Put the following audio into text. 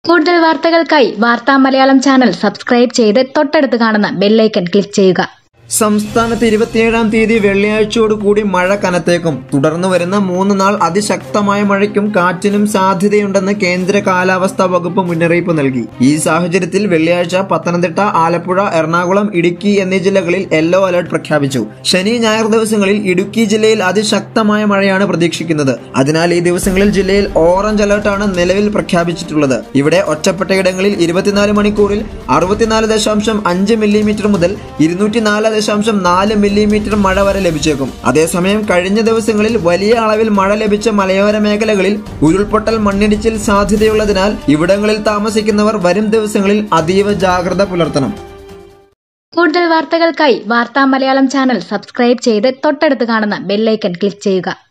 കൂടുതൽ വാർത്തകൾക്കായി വാർത്താ മലയാളം ചാനൽ സബ്സ്ക്രൈബ് ചെയ്ത് തൊട്ടടുത്ത് കാണുന്ന ബെല്ലൈക്കൺ ക്ലിക്ക് ചെയ്യുക സംസ്ഥാനത്ത് ഇരുപത്തിയേഴാം തീയതി വെള്ളിയാഴ്ചയോടുകൂടി മഴ കനത്തേക്കും തുടർന്ന് വരുന്ന മൂന്ന് നാൾ അതിശക്തമായ മഴയ്ക്കും കാറ്റിനും സാധ്യതയുണ്ടെന്ന് കേന്ദ്ര കാലാവസ്ഥാ വകുപ്പ് മുന്നറിയിപ്പ് നൽകി ഈ സാഹചര്യത്തിൽ വെള്ളിയാഴ്ച പത്തനംതിട്ട ആലപ്പുഴ എറണാകുളം ഇടുക്കി എന്നീ ജില്ലകളിൽ യെല്ലോ അലർട്ട് പ്രഖ്യാപിച്ചു ശനി ഞായർ ദിവസങ്ങളിൽ ഇടുക്കി ജില്ലയിൽ അതിശക്തമായ മഴയാണ് പ്രതീക്ഷിക്കുന്നത് അതിനാൽ ഈ ദിവസങ്ങളിൽ ജില്ലയിൽ ഓറഞ്ച് അലർട്ടാണ് നിലവിൽ പ്രഖ്യാപിച്ചിട്ടുള്ളത് ഇവിടെ ഒറ്റപ്പെട്ടയിടങ്ങളിൽ ഇരുപത്തിനാല് മണിക്കൂറിൽ അറുപത്തിനാല് ദശാംശം അഞ്ച് മില്ലിമീറ്റർ മുതൽ ഇരുന്നൂറ്റിനാല് ദശാംശം നാല് മില്ലിമീറ്റർ മഴ വരെ ലഭിച്ചേക്കും അതേസമയം കഴിഞ്ഞ ദിവസങ്ങളിൽ വലിയ അളവിൽ മഴ ലഭിച്ച മലയോര മേഖലകളിൽ ഉരുൾപൊട്ടൽ മണ്ണിടിച്ചിൽ സാധ്യതയുള്ളതിനാൽ ഇവിടങ്ങളിൽ താമസിക്കുന്നവർ വരും ദിവസങ്ങളിൽ അതീവ ജാഗ്രത പുലർത്തണം കൂടുതൽ വാർത്തകൾക്കായി വാർത്താ മലയാളം ചാനൽ സബ്സ്ക്രൈബ് ചെയ്ത് തൊട്ടടുത്ത് കാണുന്ന ബെല്ലൈക്കൺ ക്ലിക്ക് ചെയ്യുക